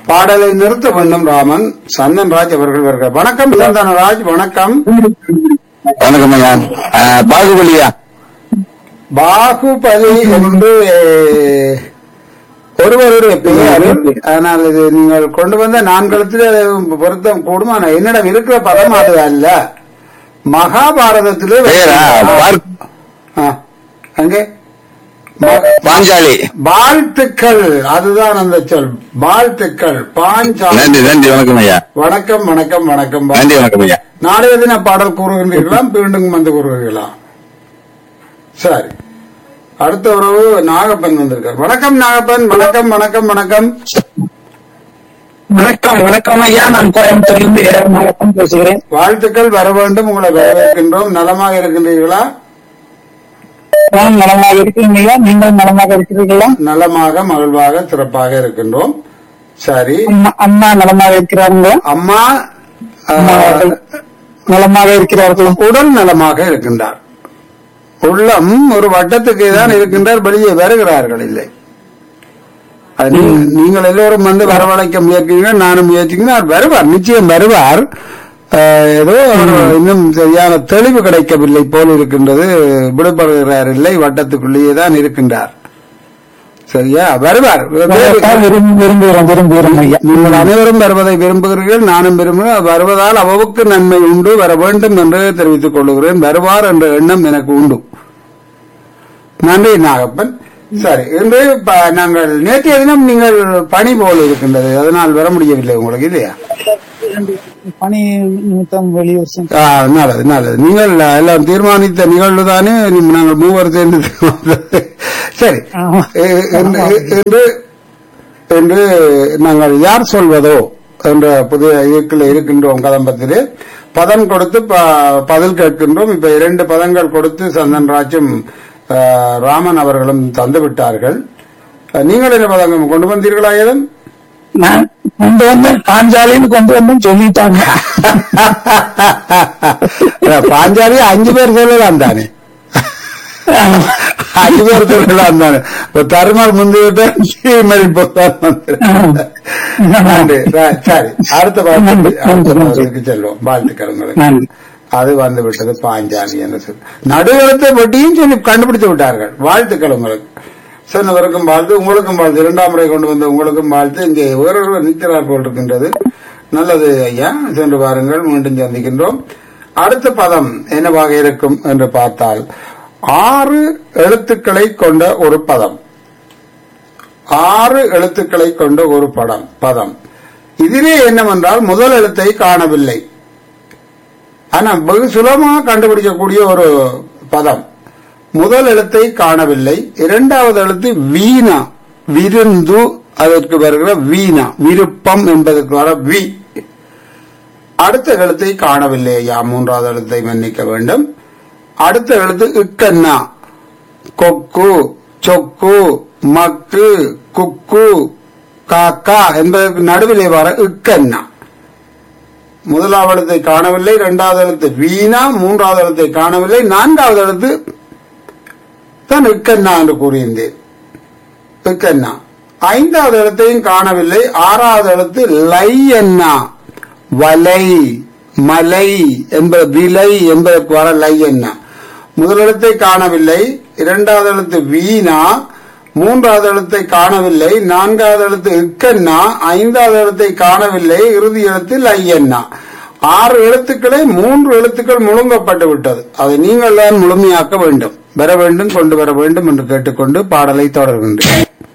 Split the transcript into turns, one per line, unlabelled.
பாடலை நிறுத்த வேண்டும் ராமன் சந்தன் ராஜ் அவர்கள் வருகிறார் வணக்கம் சந்தனராஜ் வணக்கம்
வணக்கம் ஐயா அஹ், பாகுபலியா
பாகுபலி என்று அஹ், ஒருவருடைய பெயர் ஆனால் இது நீங்கள் கொண்டு வந்த நான்கலத்தில் பொருத்தம் கூடும் ஆனால் என்னிடம் இருக்கிற பதம் அது அல்ல மகாபாரதத்திலே
பெயரா பார்-
ஆ, அங்கே ம-
பாஞ்சாலி
வாழ்த்துக்கள் அதுதான் அந்த சொல் வாழ்த்துக்கள் பாஞ்சாலி
நன்றி நன்றி வணக்கம் ஐயா
வணக்கம் வணக்கம் வணக்கம்
நன்றி வணக்கம் ஐயா
நாளைய தின பாடல் கூறுகின்றீர்களா மீண்டும் வந்து கூறுகிறீர்களா சரி அடுத்த உறவு நாகப்பன் வந்திருக்கார் வணக்கம் நாகப்பன் வணக்கம் வணக்கம் வணக்கம்
வணக்கம் வணக்கம் ஐயா நான் கோயம்புத்தூர்லேருந்து ஏஆர் நாகப்பன் பேசுகிறேன்
வாழ்த்துக்கள் வர வேண்டும் உங்களை வரவேற்கின்றோம் நலமாக இருக்கின்றீர்களா
நான் நலமாக இருக்கிறேன் ஐயா நீங்கள் நலமாக இருக்கிறீர்களா
நலமாக மகிழ்வாக சிறப்பாக இருக்கின்றோம் சரி
அம்மா அம்மா நலமாக இருக்கிறார்களா
அம்மா
அம்மா
ஆ,
அவர்கள் நலமாக இருக்கிறார்களா
உடல் நலமாக இருக்கின்றார் உள்ளம் ஒரு வட்டத்துக்கு தான் இருக்கின்றார் வெளியே வருகிறார்கள் இல்லை அது நீங்க- நீங்கள் எல்லோரும் வந்து வரவழைக்க முயற்சிங்க நானும் முயற்சிக்கிறேன் அவர் வருவார் நிச்சயம் வருவார் அஹ், ஏதோ அவர் இன்னும் சரியான தெளிவு கிடைக்கவில்லை போல் இருக்கின்றது விடுபடுகிறார் இல்லை வட்டத்துக்குள்ளேயே தான் இருக்கின்றார் சரியா வருவார்
வரத்தான் விரும்பி விரும்புகிறோம் விரும்புகிறோம் ஐயா
நீங்கள் அனைவரும் வருவதை விரும்புகிறீர்கள் நானும் விரும்புகிறேன் வருவதால் அவவுக்கு நன்மை உண்டு வர வேண்டும் என்று தெரிவித்துக் கொள்கிறேன் வருவார் என்ற எண்ணம் எனக்கு உண்டு நன்றி நாகப்பன் சரி இன்று ப- நாங்கள் நேற்றைய தினம் நீங்கள் பணி போல் இருக்கின்றது அதனால் வர முடியவில்லை உங்களுக்கு இல்லையா
பணி நிமித்தம் வெளியூர் சென்று
ஆ, நல்லது நல்லது நீங்கள் எல்லாம் தீர்மானித்த நிகழ்வு தானே நாங்கள் மூவர் சேர்ந்து தீர்மானித்தது. சரி
ஆமா.
இ- இன்று- இன்று என்று நாங்கள் யார் சொல்வதோ என்ற புதிய இயக்கில் இருக்கின்றோம் கதம்பத்திலே பதம் கொடுத்து ப- பதில் கேட்கின்றோம் இப்ப இரண்டு பதங்கள் கொடுத்து சந்தன் ராஜும் ஆ, ராமன் அவர்களும் தந்து விட்டார்கள் அ, நீங்கள் என்ன பதங்கம் கொண்டு வந்தீர்களா ஏதும்
நான் கொண்டு வந்து பாஞ்சாலின்னு கொண்டு வந்து சொல்லிட்டாங்க
பாஞ்சாலி அஞ்சு பேர் சொல்லலாம் தானே அஞ்சு பேர் சொல்லலாம் தானே இப்ப தருமார் முந்தைய நன்றி ர- சரி அடுத்த பாடத்துக்கு அடுத்த பாடத்துக்கு செல்வோம் வாழ்த்துக்கள் உங்களுக்கு
நன்றி
அது வந்து விட்டது பாஞ்சாலி என்று சொல்லி நடுவரத்தை வெட்டியும் சொல்லி கண்டுபிடித்து விட்டார்கள் வாழ்த்துக்கள் உங்களுக்கு சொன்னவருக்கும் வாழ்த்து உங்களுக்கும் வாழ்த்து இரண்டாம் முறை கொண்டு வந்த உங்களுக்கும் வாழ்த்து இங்கே வேறொருவர் நிற்கிறார் போல் இருக்கின்றது நல்லது ஐயா சென்று பாருங்கள் மீண்டும் சந்திக்கின்றோம் அடுத்த பதம் என்னவாக இருக்கும் என்று பார்த்தால் ஆறு எழுத்துக்களை கொண்ட ஒரு பதம் ஆறு எழுத்துக்களை கொண்ட ஒரு படம் பதம் இதிலே என்னவென்றால் முதல் எழுத்தை காணவில்லை ஆனா வெகு சுலபமாக கண்டுபிடிக்கக்கூடிய ஒரு பதம் முதல் எழுத்தை காணவில்லை இரண்டாவது எழுத்து வீணா விருந்து அதற்கு வருகிற வீணா விருப்பம் என்பதற்கு வர வி அடுத்த எழுத்தை காணவில்லை ஐயா மூன்றாவது எழுத்தை மன்னிக்க வேண்டும் அடுத்த எழுத்து இக்கண்ணா கொக்கு சொக்கு மக்கு குக்கு காக்கா என்பதற்கு நடுவிலே வர இக்கண்ணா முதலாவது எழுத்தை காணவில்லை இரண்டாவது எழுத்து வீணா மூன்றாவது எழுத்தை காணவில்லை நான்காவது எழுத்து தான் இக்கண்ணா என்று கூறியிருந்தேன் இக்கண்ணா ஐந்தாவது எழுத்தையும் காணவில்லை ஆறாவது எழுத்து லை என்னா வலை மலை என்ப விலை என்பதற்கு வர லை என்னா முதல் எழுத்தை காணவில்லை இரண்டாவது எழுத்து வீணா மூன்றாவது எழுத்தை காணவில்லை நான்காவது எழுத்து இக்கண்ணா ஐந்தாவது எழுத்தை காணவில்லை இறுதி எழுத்து லையண்ணா ஆறு எழுத்துக்களை மூன்று எழுத்துக்கள் முழுங்கப்பட்டு விட்டது அதை நீங்கள் தான் முழுமையாக்க வேண்டும் வர வேண்டும் கொண்டு வர வேண்டும் என்று கேட்டுக்கொண்டு பாடலை தொடர்கின்றேன்